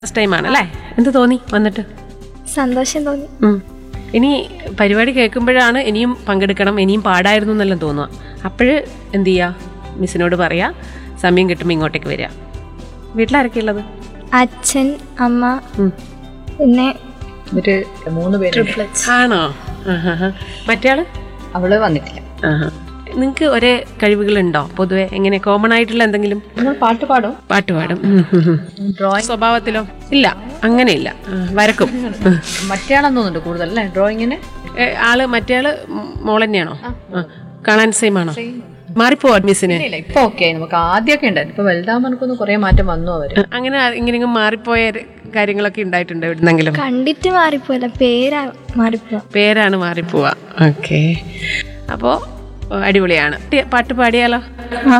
First time ആണ് അല്ലേ എന്ത് തോന്നി വന്നിട്ട് സന്തോഷം തോന്നി ഉം. ഇനി പരിപാടി കേൾക്കുമ്പോഴാണ് ഇനിയും പങ്കെടുക്കണം ഇനിയും പാടായിരുന്നു എന്നെല്ലാം തോന്നുക അപ്പോഴ് എന്ത് ചെയ്യുക മിസ്സിനോട് പറയാ സമയം കിട്ടുമ്പോൾ ഇങ്ങോട്ടേക്ക് വരിക വീട്ടിലാരൊക്കെ ഉള്ളത് അച്ഛൻ അമ്മ ഉം. പിന്നെ ഒരു മൂന്ന് പേരുണ്ട് ആണോ ആഹാ മറ്റേയാള് അവള് വന്നിട്ടില്ല ആഹാ നിങ്ങൾക്ക് ഒരേ കഴിവുകളുണ്ടോ പൊതുവെ എങ്ങനെ കോമൺ ആയിട്ടുള്ള എന്തെങ്കിലും നമ്മൾ പാട്ട് പാടും പാട്ട് പാടും ഉം, ഉം, ഉം. ഡ്രോയിങ് സ്വഭാവത്തിലോ ഇല്ല അങ്ങനെയില്ല ആ, വരക്കും ഉം. മറ്റേയാളെന്ന് തോന്നുന്നുണ്ട് കൂടുതൽ അല്ലേ ഡ്രോയിങ്ങിന് ഏ, ആള് മറ്റേയാള് മോൾ തന്നെയാണോ ആ. കാണാൻ സെയിം ആണോ മാറിപ്പോവാ മിസ്സിന് ഇല്ല ഇപ്പൊ ഓക്കെ നമുക്ക് ആദ്യമൊക്കെ ഉണ്ടായിരുന്നു ഇപ്പൊ വലുതാകുമ്പോൾ നമുക്കൊന്ന് കുറെ മാറ്റം വന്നു അവര് അങ്ങനെ ഇങ്ങനെ മാറിപ്പോയ ര- കാര്യങ്ങളൊക്കെ ഉണ്ടായിട്ടുണ്ട് എവിടുന്നെങ്കിലും കണ്ടിട്ട് മാറിപ്പോയല്ല പേരാ മാറിപ്പോവാ പേരാണ് മാറിപ്പോവാ ഓക്കെ അപ്പോൾ അടിപൊളിയാണ് പാട്ട് പാടിയാലോ ആ